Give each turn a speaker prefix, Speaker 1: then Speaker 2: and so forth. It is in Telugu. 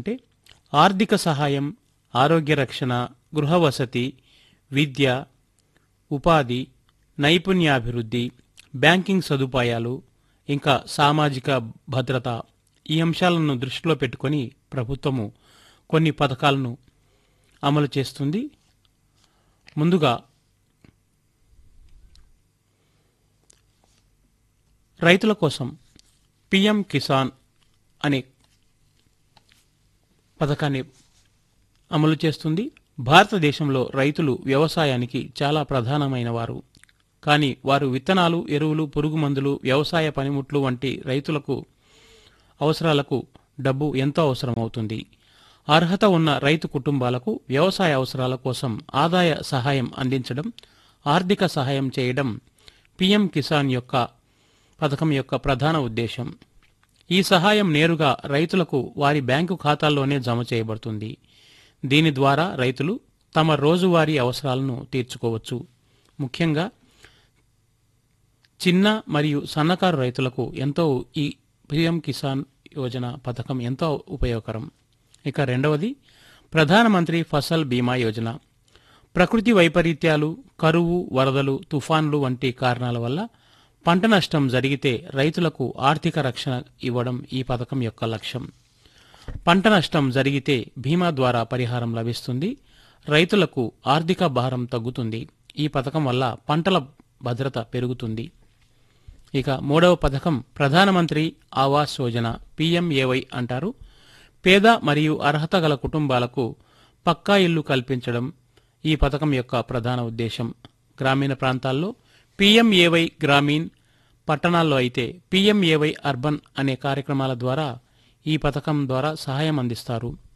Speaker 1: ఏంటంటే ఆర్థిక సహాయం ఆరోగ్య రక్షణ గృహ వసతి విద్య ఉపాధి నైపుణ్యాభివృద్ధి బ్యాంకింగ్ సదుపాయాలు ఇంకా సామాజిక భద్రత ఈ అంశాలను దృష్టిలో పెట్టుకొని ప్రభుత్వము కొన్ని పథకాలను అమలు చేస్తుంది ముందుగా రైతుల కోసం పిఎం కిసాన్ అనే పథకాన్ని అమలు చేస్తుంది భారతదేశంలో రైతులు వ్యవసాయానికి చాలా ప్రధానమైన వారు కానీ వారు విత్తనాలు ఎరువులు పురుగు మందులు వ్యవసాయ పనిముట్లు వంటి రైతులకు అవసరాలకు డబ్బు ఎంతో అవసరమవుతుంది అర్హత ఉన్న రైతు కుటుంబాలకు వ్యవసాయ అవసరాల కోసం ఆదాయ సహాయం అందించడం ఆర్థిక సహాయం చేయడం పిఎం కిసాన్ యొక్క పథకం యొక్క ప్రధాన ఉద్దేశం ఈ సహాయం నేరుగా రైతులకు వారి బ్యాంకు ఖాతాల్లోనే జమ చేయబడుతుంది దీని ద్వారా రైతులు తమ రోజువారీ అవసరాలను తీర్చుకోవచ్చు ముఖ్యంగా చిన్న మరియు సన్నకారు రైతులకు ఎంతో ఈ పిఎం కిసాన్ యోజన పథకం ఎంతో ఉపయోగకరం ఇక రెండవది ప్రధానమంత్రి ఫసల్ బీమా యోజన ప్రకృతి వైపరీత్యాలు కరువు వరదలు తుఫాన్లు వంటి కారణాల వల్ల పంట నష్టం జరిగితే రైతులకు ఆర్థిక రక్షణ ఇవ్వడం ఈ పథకం యొక్క లక్ష్యం పంట నష్టం జరిగితే బీమా ద్వారా పరిహారం లభిస్తుంది రైతులకు ఆర్థిక భారం తగ్గుతుంది ఈ పథకం వల్ల పంటల భద్రత పెరుగుతుంది ఇక మూడవ పథకం ప్రధానమంత్రి ఆవాస్ యోజన పీఎంఏవై అంటారు పేద మరియు అర్హత గల కుటుంబాలకు పక్కా ఇల్లు కల్పించడం ఈ పథకం యొక్క ప్రధాన ఉద్దేశం గ్రామీణ ప్రాంతాల్లో పీఎంఏవై గ్రామీణ్ పట్టణాల్లో అయితే పీఎంఏవై అర్బన్ అనే కార్యక్రమాల ద్వారా ఈ పథకం ద్వారా సహాయం అందిస్తారు